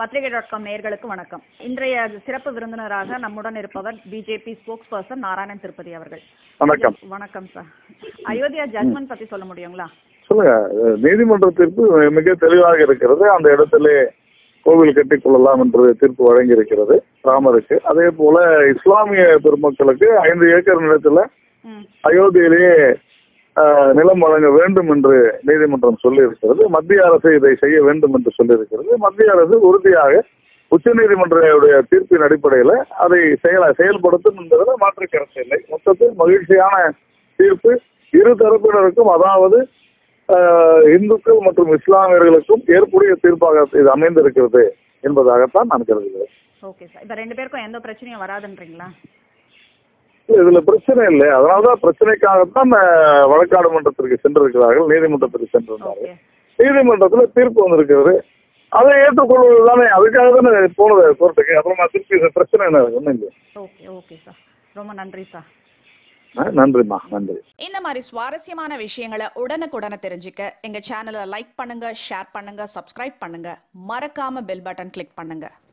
பத்திரிகை dot com நேயர்களுக்கு வணக்கம் இன்றைய சிறப்பு விருந்தினராக நம்முடன் இருப்பவர் BJP spokesperson Narayanan Tirupathi அவர்கள் வணக்கம் வணக்கம் சார் அயோத்தியா ஜட்மெண்ட் பத்தி சொல்ல முடியுங்களா சொல்லுங்க அஹ் நீதிமன்ற தீர்ப்பு மிக தெளிவாக இருக்கிறது அந்த இடத்திலே கோவில் கட்டிக் கொள்ளலாம் என்று தீர்ப்பு வழங்கி இருக்கிறது ராமருக்கு அதே போல இஸ்லாமிய பெருமக்களுக்கு ஐந்து ஏக்கர் நிலத்துல ம், அயோத்தியிலேயே அஹ், நிலம் வழங்க வேண்டும் என்று நீதிமன்றம் சொல்லி இருக்கிறது மத்திய அரசு இதை செய்ய வேண்டும் என்று சொல்லி இருக்கிறது மத்திய அரசு உறுதியாக உச்ச நீதிமன்றையுடைய தீர்ப்பின் அடிப்படையில அதை செயல செயல்படுத்தும் என்பதில் மாற்று கருத்து இல்லை மொத்தத்தில் மகிழ்ச்சியான தீர்ப்பு இரு தரப்பினருக்கும் அதாவது அஹ், இந்துக்கள் மற்றும் இஸ்லாமியர்களுக்கும் ஏற்புடைய தீர்ப்பாக இது அமைந்திருக்கிறது என்பதாகத்தான் நான் கருதுகிறேன் ஓகே சார் இப்ப ரெண்டு பேருக்கும் எந்த பிரச்சனையும் வராதுன்றீங்களா இதுல பிரச்சனை இல்லை அதனாலதான் பிரச்சனைக்காகத்தான் அஹ், வழக்காடு மன்றத்திற்கு சென்றிருக்கிறார்கள் நீதிமன்றத்திற்கு சென்றிருந்தார்கள் ஓகே நீதிமன்றத்துல தீர்ப்பு வந்திருக்கிறது அதை ஏற்றுக்கொள்வது தானே அதுக்காக தானே போனது கோர்ட்டுக்கு அப்புறமா திருப்பி இது பிரச்சனை என்ன இருக்கு? ஒண்ணும் இல்லை ஓகே ஓகே சார் ரொம்ப நன்றி சார் அஹ், நன்றிம்மா நன்றி இந்த மாதிரி சுவாரஸ்யமான விஷயங்களை உடனுக்குடனே தெரிஞ்சுக்க எங்க சேனலை லைக் பண்ணுங்க ஷேர் பண்ணுங்க சப்ஸ்கிரைப் பண்ணுங்க மறக்காம பெல் பட்டன் கிளிக் பண்ணுங்க